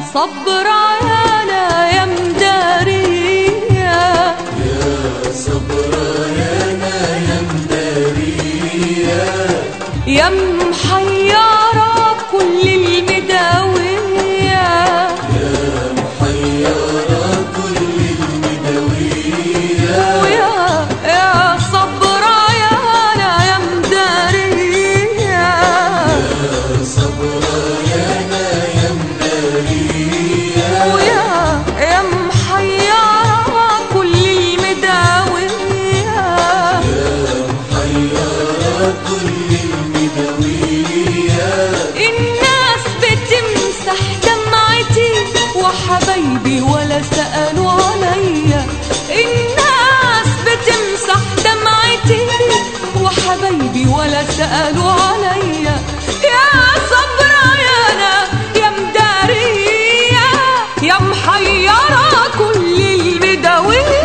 صبر عيانا يا مدارية يا محيرة كل المداوية ويا يا صبر عيانا يا مدارية ويا يا محيرة كل المداوية الناس بتمسح دمعتي وحبايبي ولا سألوا عليا الناس بتمسح دمعتي وحبايبي ولا سألوا عليا يا صبر يانا يا مدارية يا محيرة كل المداوية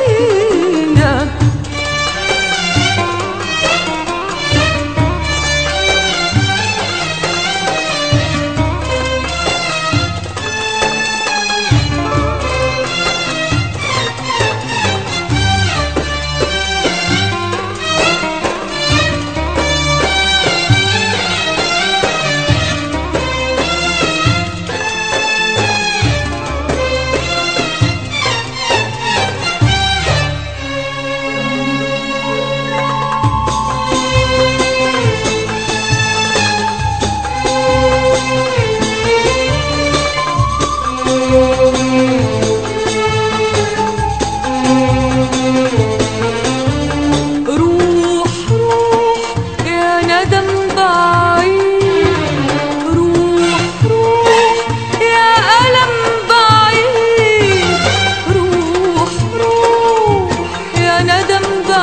روح روح يا ندم بعيد روح روح يا ألم بعيد روح روح يا ندم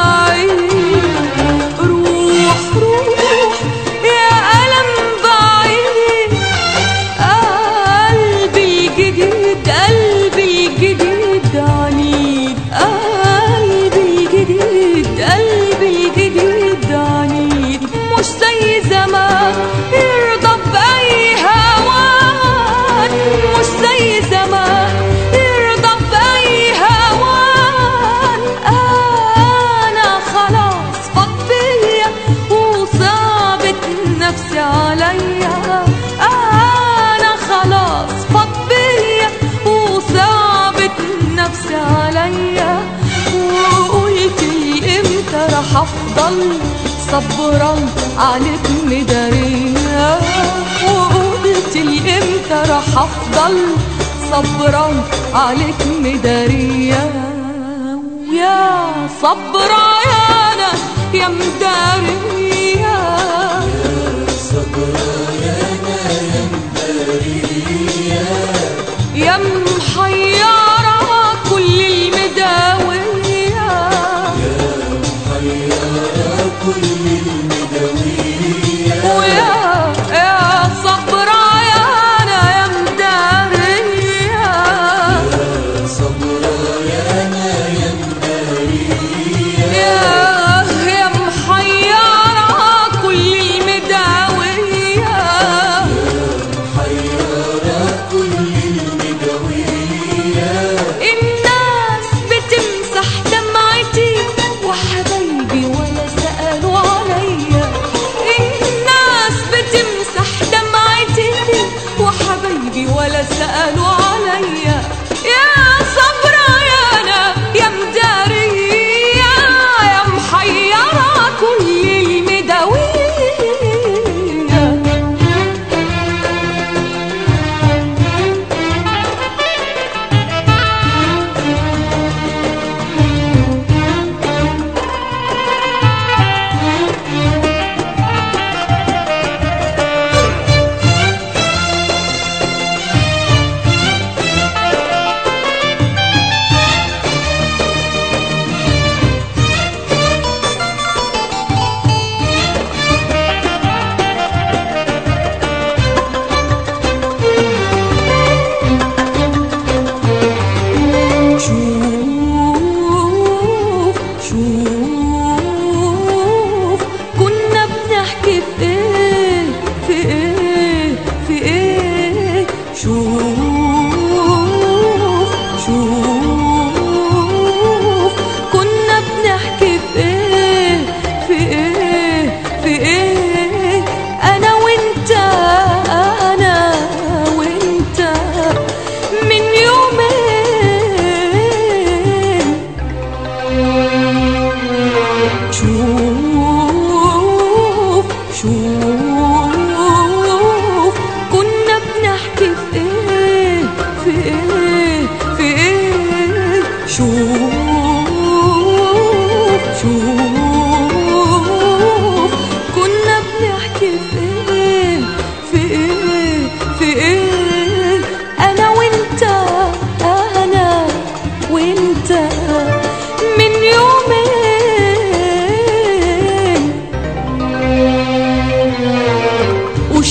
بعيد روح روح يا ألم بعيد قلبي الجديد قلبي الجديد عنيد قلبي الجديد قلبي الجديد عنيد مش زي زمان يرضى بأي هوان مش زي زمان يرضى بأي هوان أنا خلاص فضية وصعبت نفسي عليا أنا خلاص فضية وصعبت نفسي عليا وقلت لي امتى راح افضل صبرا عليك مدارية وقلت لي امتى راح افضل صبرا عليك مدارية ويا صبر عيانا يا مدارية يا محيرة كل المداوية ويا يا صبر عيانا يا مدارية يا يا محيرة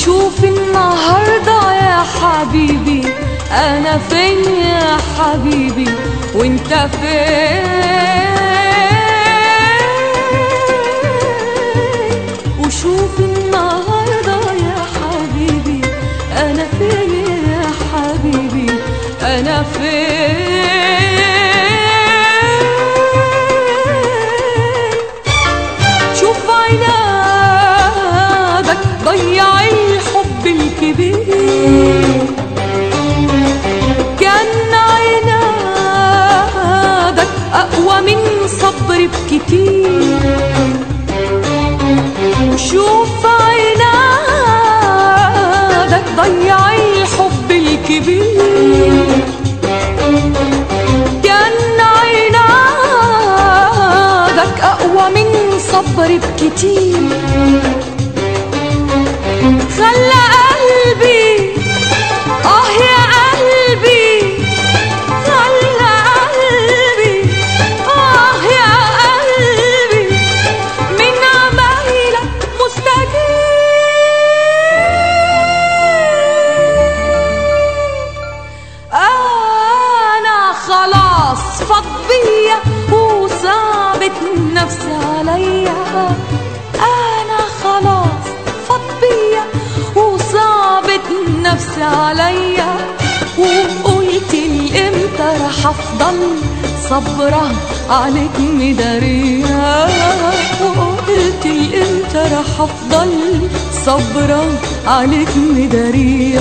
وشوف النهاردة يا حبيبي أنا فين يا حبيبي وانت فين وشوف النهاردة يا حبيبي أنا فين يا حبيبي أنا فين شوف عنادك ضيع الحب الكبير كان عنادك أقوى من صبري بكتير شوف عنادك ضيع الحب الكبير كان عنادك أقوى من صبري بكتير خلى قلبي آه يا قلبي خلى قلبي آه يا قلبي من عمايلك مستجيب أنا خلاص فض بيا وصعبت نفسي عليا أنا خلاص فض بيا وصعبت نفسي عليا وقلت لي امتى رح افضل صبرة عليك مدارية وقلت لي امتى رح افضل صبرة عليك مدارية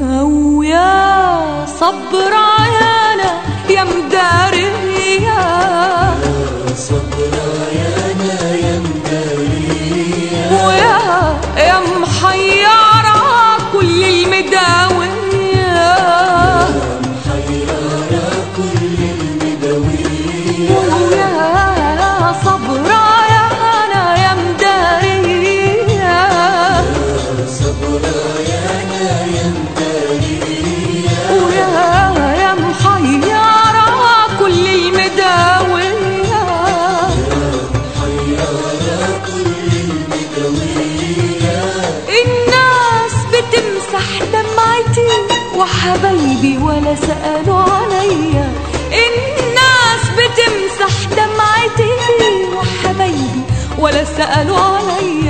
ويا صبرة يا انا يا مدارية ويا يا محيرة كل المداوية ويا صبرا يا انا يا مدارية ويا يا محيرة كل المداوية الناس بتمسح دمعتي وحبايبي ولا سألوا عليا الناس بتمسح دمعتي وحبايبي ولا سألوا عليا